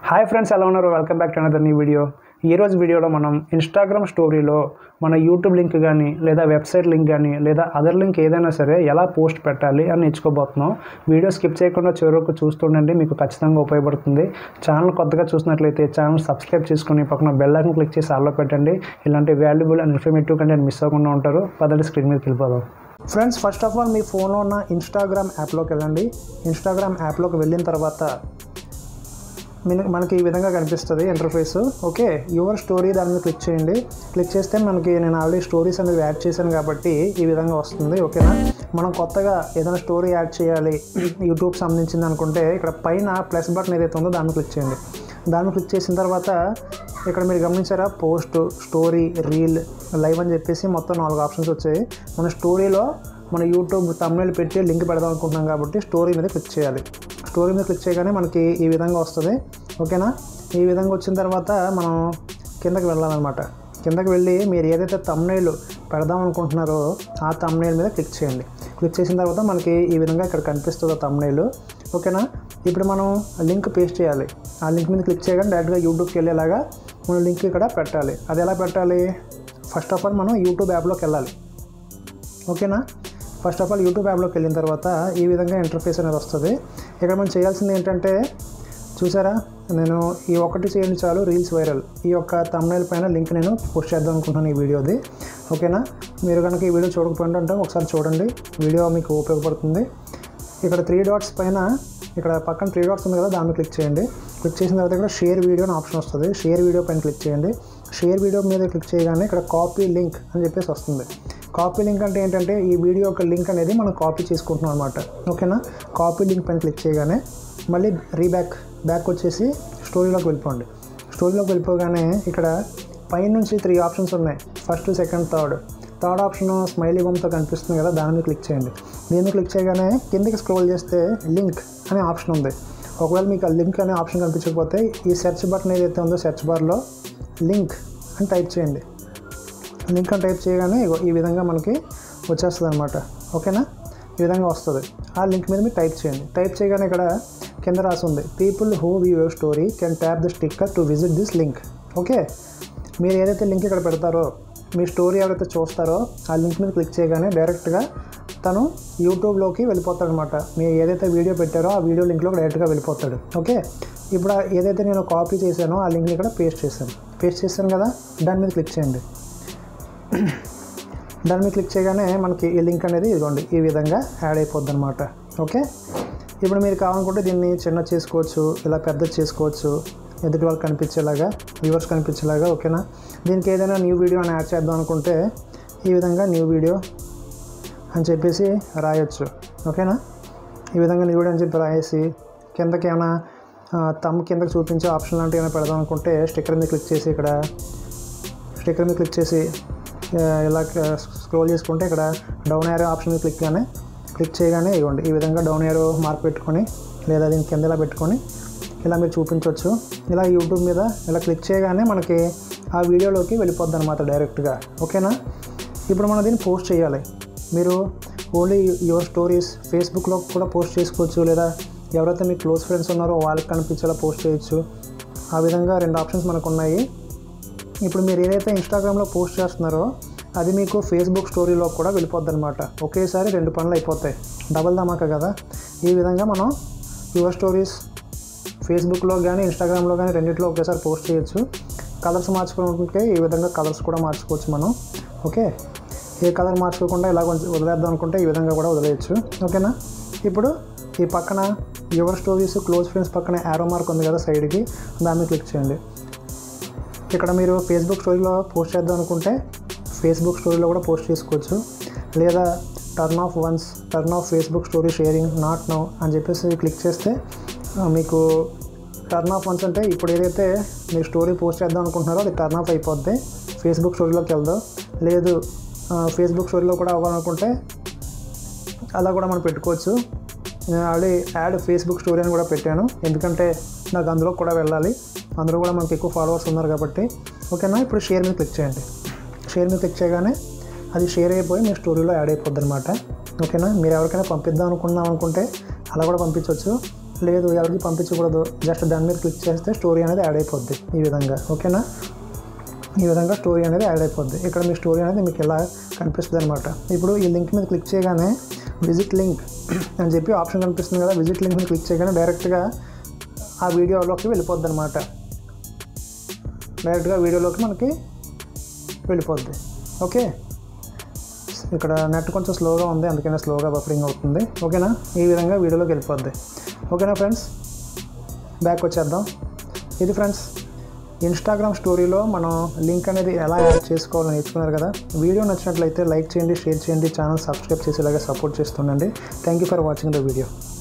hi friends ఎలా ఉన్నారు welcome back to another new video ఈ రోజు వీడియోలో మనం ఇన్స్టాగ్రామ్ స్టోరీలో మన యూట్యూబ్ లింక్ కానీ లేదా వెబ్సైట్ లింక్ కానీ లేదా అదర్ లింక్ ఏదైనా సరే ఎలా పోస్ట్ పెట్టాలి అని నేర్చుకోబోతున్నాం వీడియో స్కిప్ చేయకుండా చివరకు చూస్తుండండి మీకు ఖచ్చితంగా ఉపయోగపడుతుంది ఛానల్ కొత్తగా చూసినట్లయితే ఛానల్ సబ్స్క్రైబ్ చేసుకుని పక్కన బెల్ ఐకన్ క్లిక్ చేసి ఆల్లో పెట్టండి ఇలాంటి valuable and informative content miss అవ్వకుండా ఉంటారు పదండి స్క్రీన్ మీదకి వెళ్ళిపోదాం ఫ్రెండ్స్ ఫస్ట్ ఆఫ్ ఆల్ మీ ఫోన్లో ఉన్న ఇన్స్టాగ్రామ్ యాప్లోకి వెళ్ళండి ఇన్స్టాగ్రామ్ యాప్లోకి వెళ్ళిన తర్వాత మన- మనకి ఈ విధంగా కనిపిస్తుంది ఇంటర్ఫేస్ ఓకే యువర్ స్టోరీ దాని మీద క్లిక్ చేయండి క్లిక్ చేస్తే మనకి నేను ఆల్రెడీ స్టోరీస్ అనేది యాడ్ చేశాను కాబట్టి ఈ విధంగా వస్తుంది ఓకేనా మనం కొత్తగా ఏదైనా స్టోరీ యాడ్ చేయాలి యూట్యూబ్ సంబంధించింది అనుకుంటే ఇక్కడ పైన ప్లస్ బటన్ ఏదైతే ఉందో దాన్ని క్లిక్ చేయండి దాన్ని క్లిక్ చేసిన తర్వాత ఇక్కడ మీరు గమనించారా పోస్ట్ స్టోరీ రీల్ లైవ్ అని చెప్పేసి మొత్తం నాలుగు ఆప్షన్స్ వచ్చాయి మన స్టోరీలో మన యూట్యూబ్ తమిళ పెట్టి లింక్ పెడదాం అనుకుంటున్నాం కాబట్టి స్టోరీ మీద క్లిక్ చేయాలి స్టోరీ మీద క్లిక్ చేయగానే మనకి ఈ విధంగా వస్తుంది ఓకేనా ఈ విధంగా వచ్చిన తర్వాత మనం కిందకి వెళ్ళాలన్నమాట కిందకి వెళ్ళి మీరు ఏదైతే తమ్నైల్ పెడదాం అనుకుంటున్నారో ఆ తమ్నైల్ మీద క్లిక్ చేయండి క్లిక్ చేసిన తర్వాత మనకి ఈ విధంగా ఇక్కడ కనిపిస్తుంది ఆ తమ్నైల్ ఓకేనా ఇప్పుడు మనం లింక్ పేస్ట్ చేయాలి ఆ లింక్ మీద క్లిక్ చేయగానే డైరెక్ట్గా యూట్యూబ్కి వెళ్ళేలాగా మనం లింక్ ఇక్కడ పెట్టాలి అది ఎలా పెట్టాలి ఫస్ట్ ఆఫ్ ఆల్ మనం యూట్యూబ్ యాప్లోకి వెళ్ళాలి ఓకేనా ఫస్ట్ ఆఫ్ ఆల్ యూట్యూబ్ యాప్లోకి వెళ్ళిన తర్వాత ఈ విధంగా ఇంటర్ఫేస్ అనేది వస్తుంది ఇక్కడ మనం చేయాల్సింది ఏంటంటే చూసారా నేను ఈ ఒక్కటి చేయండి చాలు రీల్స్ వైరల్ ఈ యొక్క తమ్నైల్ పైన లింక్ నేను పోస్ట్ చేద్దాం అనుకుంటున్నాను ఈ వీడియోది ఓకేనా మీరు కనుక ఈ వీడియో చూడకపోయింటే ఒకసారి చూడండి వీడియో మీకు ఉపయోగపడుతుంది ఇక్కడ త్రీ డాట్స్ పైన ఇక్కడ పక్కన త్రీ డాట్స్ ఉంది కదా దాన్ని క్లిక్ చేయండి క్లిక్ చేసిన తర్వాత ఇక్కడ షేర్ వీడియో అని ఆప్షన్ వస్తుంది షేర్ వీడియో పైన క్లిక్ చేయండి షేర్ వీడియో మీద క్లిక్ చేయగానే ఇక్కడ కాపీ లింక్ అని చెప్పేసి వస్తుంది కాపీ లింక్ అంటే ఏంటంటే ఈ వీడియో యొక్క లింక్ అనేది మనం కాపీ చేసుకుంటున్నాం అనమాట ఓకేనా కాపీ లింక్ పైన క్లిక్ చేయగానే మళ్ళీ రీబ్యాక్ బ్యాక్ వచ్చేసి స్టోరీలోకి వెళ్ళిపోండి స్టోరీలోకి వెళ్ళిపోగానే ఇక్కడ పైనుంచి త్రీ ఆప్షన్స్ ఉన్నాయి first second third third option smiley బొమ్మతో కనిపిస్తుంది కదా దాని మీద క్లిక్ చేయండి దీని మీద క్లిక్ చేయగానే కిందకి స్క్రోల్ చేస్తే లింక్ అనే ఆప్షన్ ఉంది ఒకవేళ మీకు ఆ లింక్ అనే ఆప్షన్ కనిపించకపోతే ఈ సెర్చ్ బటన్ ఏదైతే ఉందో సెర్చ్ బార్లో లింక్ అని టైప్ చేయండి లింక్ అని టైప్ చేయగానే ఇగో ఈ విధంగా మనకి వచ్చేస్తుంది అనమాట ఓకేనా ఈ విధంగా వస్తుంది ఆ లింక్ మీద మీరు టైప్ చేయండి టైప్ చేయగానే ఇక్కడ కింద రాసి ఉంది people who view your story can tap the sticker to visit this link okay మీరు ఏదైతే లింక్ ఇక్కడ పెడతారో మీ స్టోరీ ఎవరైతే చూస్తారో ఆ లింక్ మీద క్లిక్ చేయగానే డైరెక్ట్గా తను యూట్యూబ్లోకి వెళ్ళిపోతాడు అనమాట మీరు ఏదైతే వీడియో పెట్టారో ఆ వీడియో లింక్లోకి డైరెక్ట్గా వెళ్ళిపోతాడు ఓకే ఇప్పుడు ఆ ఏదైతే నేను కాపీ చేశానో ఆ లింక్ని ఇక్కడ పేస్ట్ చేశాను పేస్ట్ చేశాను కదా దాని మీద క్లిక్ చేయండి దాని మీద క్లిక్ చేయగానే మనకి ఈ లింక్ అనేది ఇదిగోండి ఈ విధంగా యాడ్ అయిపోద్ది అనమాట ఓకే ఇప్పుడు మీరు కావాలనుకుంటే దీన్ని చిన్న చేసుకోవచ్చు ఇలా పెద్ద చేసుకోవచ్చు ఎదుటి వాళ్ళకి కనిపించేలాగా వ్యూవర్స్ కనిపించేలాగా ఓకేనా దీనికి ఏదైనా న్యూ వీడియో అని యాడ్ చేద్దాం అనుకుంటే ఈ విధంగా న్యూ వీడియో అని చెప్పేసి రాయొచ్చు ఓకేనా ఈ విధంగా న్యూ వీడియో అని చెప్పి రాయేసి కిందకి ఏమైనా తమ్ కిందకి చూపించే ఆప్షన్ లాంటివి ఏమైనా పెడదాం అనుకుంటే స్టిక్కర్ మీద క్లిక్ చేసి ఇక్కడ స్టిక్కర్ మీద క్లిక్ చేసి ఆ, ఇలా స్క్రోల్ చేసుకుంటే ఇక్కడ డౌన్ యారో ఆప్షన్ మీద క్లిక్ గానే క్లిక్ చేయగానే ఇవ్వండి ఈ విధంగా డౌన్ యారో మార్క్ పెట్టుకొని లేదా దీని కింద ఇలా పెట్టుకొని ఇలా మీరు చూపించవచ్చు ఇలా యూట్యూబ్ మీద ఇలా క్లిక్ చేయగానే మనకి ఆ వీడియోలోకి వెళ్ళిపోద్ది అనమాట డైరెక్ట్గా ఓకేనా ఇప్పుడు మనం దీన్ని పోస్ట్ చేయాలి మీరు ఓన్లీ యువర్ స్టోరీస్ ఫేస్బుక్లో కూడా పోస్ట్ చేసుకోవచ్చు లేదా ఎవరైతే మీ క్లోజ్ ఫ్రెండ్స్ ఉన్నారో వాళ్ళకి కనిపించేలా పోస్ట్ చేయొచ్చు ఆ విధంగా రెండు ఆప్షన్స్ మనకు ఉన్నాయి ఇప్పుడు మీరు ఏదైతే ఇన్స్టాగ్రామ్లో పోస్ట్ చేస్తున్నారో అది మీకు ఫేస్బుక్ స్టోరీలో కూడా వెళ్ళిపోద్ది అనమాట ఒకేసారి రెండు పనులు అయిపోతాయి డబల్ ధమాకా కదా ఈ విధంగా మనం యువర్ స్టోరీస్ ఫేస్బుక్లో కానీ ఇన్స్టాగ్రామ్లో కానీ రెండిట్లో ఒకేసారి పోస్ట్ చేయొచ్చు కలర్స్ మార్చుకుంటే ఈ విధంగా కలర్స్ కూడా మార్చుకోవచ్చు మనం ఓకే ఏ కలర్ మార్చుకోకుండా ఇలా కొంచెం వదిలేద్దాం అనుకుంటే ఈ విధంగా కూడా వదిలేయచ్చు ఓకేనా ఇప్పుడు ఈ పక్కన యువర్ స్టోరీస్ క్లోజ్ ఫ్రెండ్స్ పక్కన యారో మార్క్ ఉంది కదా సైడ్కి దాన్ని క్లిక్ చేయండి ఇక్కడ మీరు ఫేస్బుక్ స్టోరీలో పోస్ట్ చేద్దాం అనుకుంటే ఫేస్బుక్ స్టోరీలో కూడా పోస్ట్ చేసుకోవచ్చు లేదా turn off once turn off Facebook story sharing not no అని చెప్పేసి క్లిక్ చేస్తే ఆ, మీకు టర్న్ ఆఫ్ వన్స్ అంటే ఇప్పుడు ఏదైతే మీరు స్టోరీ పోస్ట్ చేద్దాం అనుకుంటున్నారో అది టర్న్ ఆఫ్ అయిపోద్ది ఫేస్బుక్ స్టోరీలోకి వెళ్దాం లేదు ఆ, ఫేస్బుక్ స్టోరీలో కూడా అవ్వాలనుకుంటే అలా కూడా మనం పెట్టుకోవచ్చు నేను ఆల్రెడీ యాడ్ ఫేస్బుక్ స్టోరీ అని కూడా పెట్టాను ఎందుకంటే నాకు అందులో కూడా వెళ్ళాలి అందులో కూడా మనకి ఎక్కువ ఫాలోవర్స్ ఉన్నారు కాబట్టి ఓకేనా ఇప్పుడు షేర్ మీద క్లిక్ చేయండి షేర్ మీద క్లిక్ చేయగానే అది షేర్ అయిపోయి మీ స్టోరీలో యాడ్ అయిపోద్ది అనమాట ఓకేనా మీరు ఎవరికైనా పంపిద్దాం అనుకున్నాం అనుకుంటే అలా కూడా పంపించవచ్చు లేదు ఎవరికి పంపించకూడదు జస్ట్ దాని మీద క్లిక్ చేస్తే స్టోరీ అనేది యాడ్ అయిపోద్ది ఈ విధంగా ఓకేనా ఈ విధంగా స్టోరీ అనేది యాడ్ అయిపోద్ది ఇక్కడ మీ స్టోరీ అనేది మీకు ఇలా కనిపిస్తుంది అనమాట ఇప్పుడు ఈ లింక్ మీద క్లిక్ చేయగానే విజిట్ లింక్ అని చెప్పి ఆప్షన్ కనిపిస్తుంది కదా విజిట్ లింక్ మీద క్లిక్ చేయగానే డైరెక్ట్గా ఆ వీడియోలోకి వెళ్ళిపోద్ది అనమాట డైరెక్ట్గా వీడియోలోకి మనకి వెళ్ళిపోద్ది ఓకే ఇక్కడ నెట్ కొంచెం స్లోగా ఉంది అందుకనే స్లోగా బఫరింగ్ అవుతుంది ఓకేనా ఈ విధంగా వీడియోలోకి వెళ్ళిపోద్ది ఓకేనా ఫ్రెండ్స్ బ్యాక్ వచ్చేద్దాం ఇది ఫ్రెండ్స్ ఇన్స్టాగ్రామ్ స్టోరీలో మనం లింక్ అనేది ఎలా యాడ్ చేసుకోవాలో నేర్చుకున్నారు కదా వీడియో నచ్చినట్లయితే లైక్ చేయండి షేర్ చేయండి ఛానల్ సబ్స్క్రైబ్ చేసి ఇలాగే సపోర్ట్ చేస్తుండండి thank you for watching the video